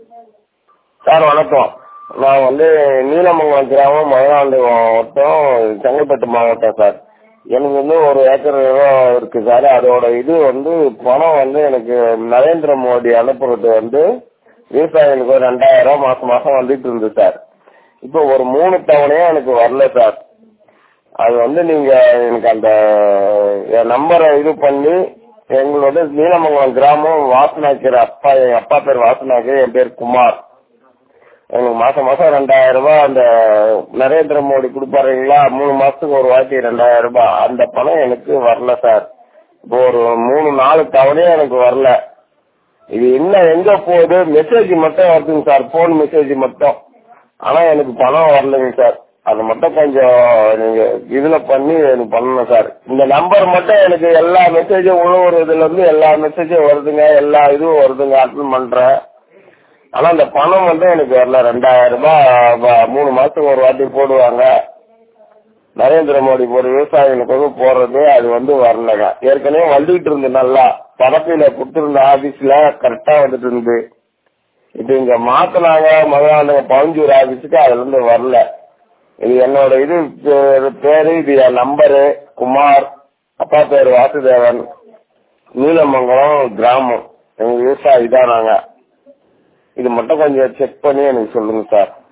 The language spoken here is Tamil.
சார் வணக்கம் நான் வந்து நீலமங்கலம் கிராமம் மதுராண்டி மாவட்டம் செங்கல்பட்டு மாவட்டம் சார் எனக்கு வந்து ஒரு ஏக்கர் இடம் இருக்கு சார் அதோட இது வந்து பணம் வந்து எனக்கு நரேந்திர மோடி அனுப்புறது வந்து விவசாயிகளுக்கு ஒரு ரெண்டாயிரம் ரூபாய் மாசம் மாசம் வந்துட்டு இருந்து சார் இப்போ ஒரு மூணு தவணையா எனக்கு வரல சார் அது வந்து நீங்க எனக்கு அந்த என் நம்பரை இது பண்ணி எங்களோட நீலமங்கலம் கிராமம் வாசனாக்கர் அப்பா எங்க அப்பா பேர் வாசனாக்கர் என் பேர் குமார் எனக்கு மாசம் மாசம் ரெண்டாயிரம் ரூபாய் அந்த நரேந்திர மோடி கொடுப்பாருங்களா மூணு மாசத்துக்கு ஒரு வாட்டி ரெண்டாயிரம் ரூபாய் அந்த பணம் எனக்கு வரல சார் இப்போ ஒரு மூணு நாலு தவணையும் எனக்கு வரல இது என்ன எங்க போகுது மெசேஜ் மட்டும் வருதுங்க சார் போன் மெசேஜ் மட்டும் ஆனா எனக்கு பணம் வரலைங்க சார் அது மட்டும் கொஞ்சம் நீங்க இதுல பண்ணி எனக்கு பண்ணணும் சார் இந்த நம்பர் மட்டும் எனக்கு எல்லா மெசேஜும் உழவுற இதுல இருந்து எல்லா மெசேஜும் வருதுங்க எல்லா இதுவும் வருதுங்க அட்டன் பண்றேன் ஆனா அந்த பணம் வந்து எனக்கு வரல ரெண்டாயிரம் ரூபாய் வ- மூணு மாசத்துக்கு ஒரு வாட்டி போடுவாங்க நரேந்திர மோடி ஒரு விவசாயிகளுக்கு போடுறது அது வந்து வரலங்க ஏற்கனவே வந்துகிட்டு இருந்து நல்லா படப்பில கொடுத்திருந்த ஆபீஸ்ல கரெக்டா வந்துட்டு இருந்து இப்ப இங்க மாத்தினாங்க மதுராந்தக பழஞ்சூர் ஆபீஸுக்கு அதுல இருந்து வரல இது என்னோட இது பே- பேரு இது என் நம்பரு குமார் அப்பா பேரு வாசுதேவன் நீலமங்கலம் கிராமம் எங்க விவசாயி தான் நாங்க இது மட்டும் கொஞ்சம் செக் பண்ணி எனக்கு சொல்லுங்க சார்